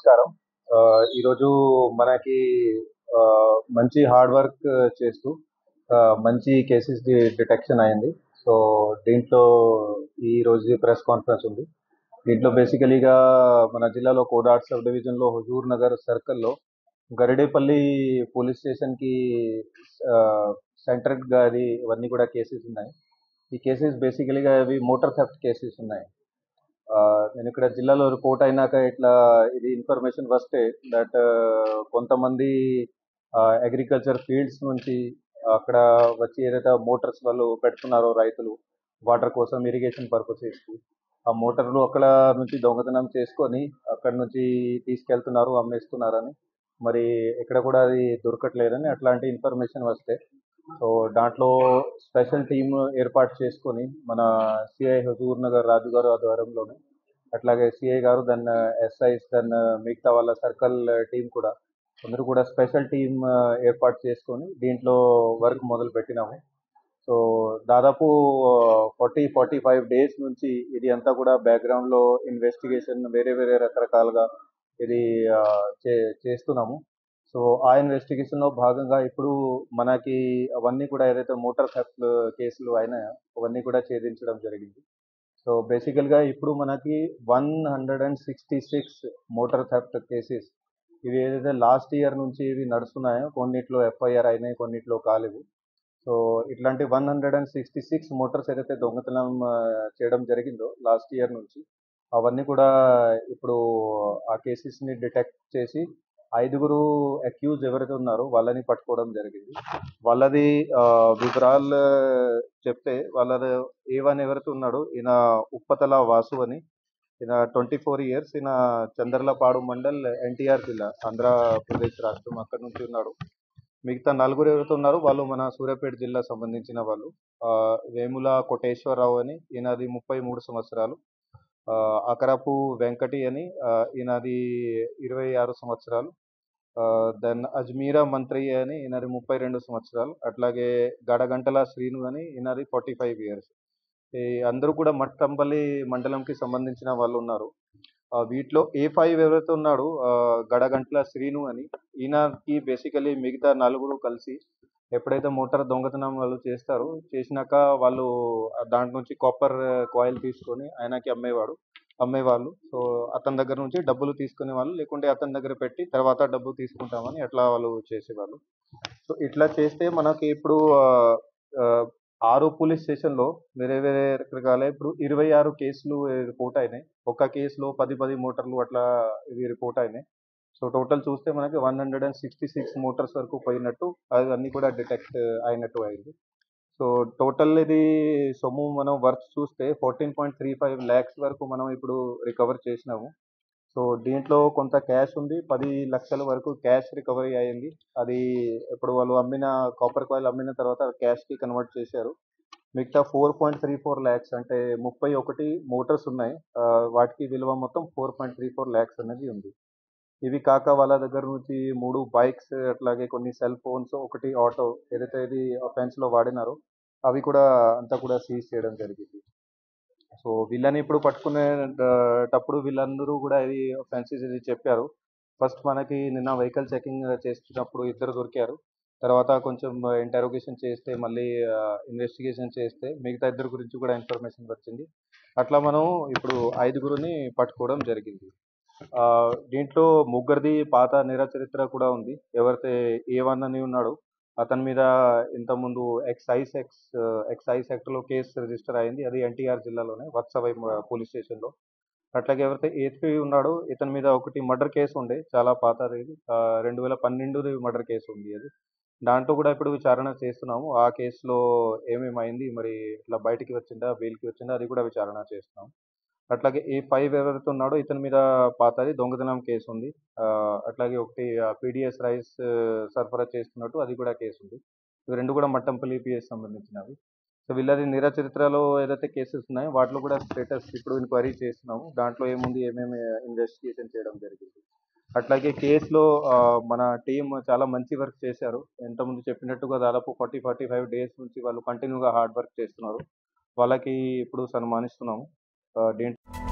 నమస్కారం ఆ, ఈరోజు మనకి ఆ, మంచి హార్డ్ వర్క్ చేస్తూ ఆ, మంచి కేసెస్ డిటెక్షన్ అయింది సో దీంట్లో ఈ రోజు ప్రెస్ కాన్ఫరెన్స్ ఉంది దీంట్లో బేసికలీగా మన జిల్లాలో కోదాడ్ సబ్ డివిజన్లో హుజూర్ నగర్ సర్కిల్లో గరిడేపల్లి పోలీస్ స్టేషన్కి సెంటర్ గారి ఇవన్నీ కూడా కేసెస్ ఉన్నాయి ఈ కేసెస్ బేసికలీగా ఇవి మోటార్ థెఫ్ట్ కేసెస్ ఉన్నాయి ఆ, నేను ఇక్కడ జిల్లాలో రిపోర్ట్ అయినాక ఇట్లా ఇది ఇన్ఫర్మేషన్ వస్తే దట్ కొంతమంది అగ్రికల్చర్ ఫీల్డ్స్ నుంచి అక్కడ వచ్చి ఏదైతే మోటార్స్ వాళ్ళు పెడుతున్నారో రైతులు వాటర్ కోసం ఇరిగేషన్ పర్పసెస్కి ఆ మోటార్లు అక్కడ నుంచి దొంగతనం చేసుకొని అక్కడ నుంచి తీసుకెళ్తున్నారు అమ్మేస్తున్నారని మరి ఎక్కడ కూడా అది దొరకట్లేదని అట్లాంటి ఇన్ఫర్మేషన్ వస్తే సో దాంట్లో స్పెషల్ టీమ్ ఏర్పాటు చేసుకొని మన సిఐ హజూర్ నగర్ రాజు గారు ఆధ్వర్యంలోనే అట్లాగే సిఐ గారు దెన్ ఎస్ఐస్ దెన్ మిగతా వాళ్ళ సర్కిల్ టీం కూడా అందరూ కూడా స్పెషల్ టీం ఏర్పాటు చేసుకొని దీంట్లో వర్క్ మొదలు పెట్టినాము సో దాదాపు ఫార్టీ ఫార్టీ ఫైవ్ డేస్ నుంచి ఇది అంతా కూడా బ్యాక్గ్రౌండ్లో ఇన్వెస్టిగేషన్ వేరే వేరే రకరకాలుగా ఇది ఆ, చే చేస్తున్నాము సో ఆ ఇన్వెస్టిగేషన్ లో భాగంగా ఇప్పుడు మనకి అవన్నీ కూడా ఏదైతే మోటార్ థెఫ్ట్ కేసులు అయినాయో అవన్నీ కూడా ఛేదించడం జరిగింది సో బేసికల్ గా ఇప్పుడు మనకి one hundred and sixty six motor theft cases ఇవి ఏదైతే లాస్ట్ ఇయర్ నుంచి ఇవి నడుస్తున్నాయో కొన్నిట్లో ఎఫ్ఐఆర్ అయినాయి కొన్నిట్లో కాలేవు సో ఇట్లాంటి one hundred and sixty six motors ఏదైతే దొంగతనం ఆ, చేయడం జరిగిందో లాస్ట్ ఇయర్ నుంచి అవన్నీ కూడా ఇప్పుడు ఆ కేసెస్ ని డిటెక్ట్ చేసి ఐదుగురు అక్యూజ్ ఎవరైతే ఉన్నారో వాళ్ళని పట్టుకోవడం జరిగింది వాళ్ళది ఆ, వివరాలు చెప్తే వాళ్ళది ఏ వన్ ఎవరైతే ఉన్నాడో ఈయన ఉప్పతల వాసు అని ఈయన ట్వంటీ ఫోర్ ఇయర్స్ ఈయన చంద్రలపాడు మండల్ ఎన్టీఆర్ జిల్లా ఆంధ్రప్రదేశ్ రాష్ట్రం అక్కడ నుంచి ఉన్నాడు మిగతా నలుగురు ఎవరైతే ఉన్నారో వాళ్ళు మన సూర్యాపేట జిల్లా సంబంధించిన వాళ్ళు ఆ, వేముల కోటేశ్వరరావు అని ఈయనది ముప్పై మూడు సంవత్సరాలు ఆ, అకరపు వెంకటి అని ఆ, ఈయనది ఇరవై ఆరు సంవత్సరాలు దెన్ అజ్మీరా మంత్రి అని ఈయనది ముప్పై రెండు సంవత్సరాలు అట్లాగే గడగంటల శ్రీను అని ఈయనది ఫార్టీ ఫైవ్ ఇయర్స్ ఈ అందరూ కూడా మట్టంపల్లి మండలంకి సంబంధించిన వాళ్ళు ఉన్నారు ఆ, వీటిలో ఏ ఫైవ్ ఎవరైతే ఉన్నాడో ఆ, గడగంటల శ్రీను అని ఈయనకి బేసికలీ మిగతా నలుగురు కలిసి ఎప్పుడైతే మోటార్ దొంగతనం వాళ్ళు చేస్తారో చేసినాక వాళ్ళు ఆ దాంట్ నుంచి కాపర్ కాయిల్ తీసుకొని ఆయనకి అమ్మేవాడు అమ్మేవాళ్ళు సో అతని దగ్గర నుంచి డబ్బులు తీసుకునే వాళ్ళు లేకుంటే అతని దగ్గర పెట్టి తర్వాత డబ్బు తీసుకుంటామని అట్లా వాళ్ళు చేసేవాళ్ళు సో ఇట్లా చేస్తే మనకి ఇప్పుడు ఆ, ఆ, ఆరు పోలీస్ స్టేషన్లో వేరే వేరే రకరకాల ఇప్పుడు ఇరవై ఆరు కేసులు రిపోర్ట్ అయినాయి ఒక్క కేసులో పది పది మోటార్లు అట్లా ఇవి రిపోర్ట్ అయినాయి సో టోటల్ చూస్తే మనకి one hundred and sixty six motors వరకు పోయినట్టు అవన్నీ కూడా డిటెక్ట్ అయినట్టు అయింది సో టోటల్ ఇది సొమ్ము మనం వర్క్ చూస్తే fourteen point three five lakhs వరకు మనం ఇప్పుడు రికవర్ చేసినాము సో దీంట్లో కొంత క్యాష్ ఉంది పది లక్షల వరకు క్యాష్ రికవరీ అయింది అది ఇప్పుడు వాళ్ళు అమ్మిన కాపర్ కాయిల్ అమ్మిన తర్వాత క్యాష్కి కన్వర్ట్ చేశారు మిగతా four point three four lakhs అంటే ముప్పై ఒకటి మోటార్స్ ఉన్నాయి ఆ, వాటికి విలువ మొత్తం four point three four lakhs అనేది ఉంది ఇవి కాక వాళ్ళ దగ్గర నుంచి మూడు బైక్స్ అట్లాగే కొన్ని సెల్ ఫోన్స్ ఒకటి ఆటో ఏదైతే ఇది offense లో వాడినారో అవి కూడా అంతా కూడా సీజ్ చేయడం జరిగింది సో వీళ్ళని ఇప్పుడు పట్టుకునేటప్పుడు వీళ్ళందరూ కూడా ఇది offences ఇది చెప్పారు ఫస్ట్ మనకి నిన్న వెహికల్ చెకింగ్ చేస్తున్నప్పుడు ఇద్దరు దొరికారు తర్వాత కొంచెం ఇంటరోగేషన్ చేస్తే మళ్ళీ ఇన్వెస్టిగేషన్ చేస్తే మిగతా ఇద్దరు గురించి కూడా ఇన్ఫర్మేషన్ వచ్చింది అట్లా మనం ఇప్పుడు ఐదుగురిని పట్టుకోవడం జరిగింది ఆ, దీంట్లో ముగ్గురిది పాత నేర చరిత్ర కూడా ఉంది ఎవరైతే ఏ వన్ అని ఉన్నాడో అతని మీద ఇంతకుముందు ఎక్సైజ్ ఎక్స్ ఎక్సైజ్ లో కేసు రిజిస్టర్ అయింది అది ఎన్టీఆర్ జిల్లాలోనే వత్సవై పోలీస్ స్టేషన్లో అట్లాగే ఎవరైతే ఏత్పి ఉన్నాడో ఇతని మీద ఒకటి మర్డర్ కేసు ఉండే చాలా పాతది ఇది ఆ, రెండు వేల పన్నెండుది మర్డర్ కేసు ఉంది అది దాంట్లో కూడా ఇప్పుడు విచారణ చేస్తున్నాము ఆ కేసులో ఏమేమైంది మరి ఇట్లా బయటికి వచ్చిందా బెయిల్కి వచ్చిందా అది కూడా విచారణ చేస్తున్నాం అట్లాగే ఈ ఫైవ్ ఎవరైతే ఉన్నాడో ఇతని మీద పాతది దొంగతనం కేసు ఉంది ఆ, అట్లాగే ఒకటి పీడిఎస్ రైస్ సరఫరా చేస్తున్నట్టు అది కూడా కేసు ఉంది ఇవి రెండు కూడా మట్టంపల్లి పిఎస్ సంబంధించినవి సో వీళ్ళది నేర చరిత్రలో ఏదైతే కేసెస్ ఉన్నాయో వాటిలో కూడా స్టేటస్ ఇప్పుడు ఎంక్వైరీ చేస్తున్నాము దాంట్లో ఏముంది ఏమేమి ఇన్వెస్టిగేషన్ చేయడం జరిగింది అట్లాగే కేసులో ఆ, మన టీం చాలా మంచి వర్క్ చేశారు ఎంతమంది చెప్పినట్టుగా దాదాపు ఫార్టీ ఫార్టీ ఫైవ్ డేస్ నుంచి వాళ్ళు కంటిన్యూగా హార్డ్ వర్క్ చేస్తున్నారు వాళ్ళకి ఇప్పుడు సన్మానిస్తున్నాము ఆ, దీంట్లో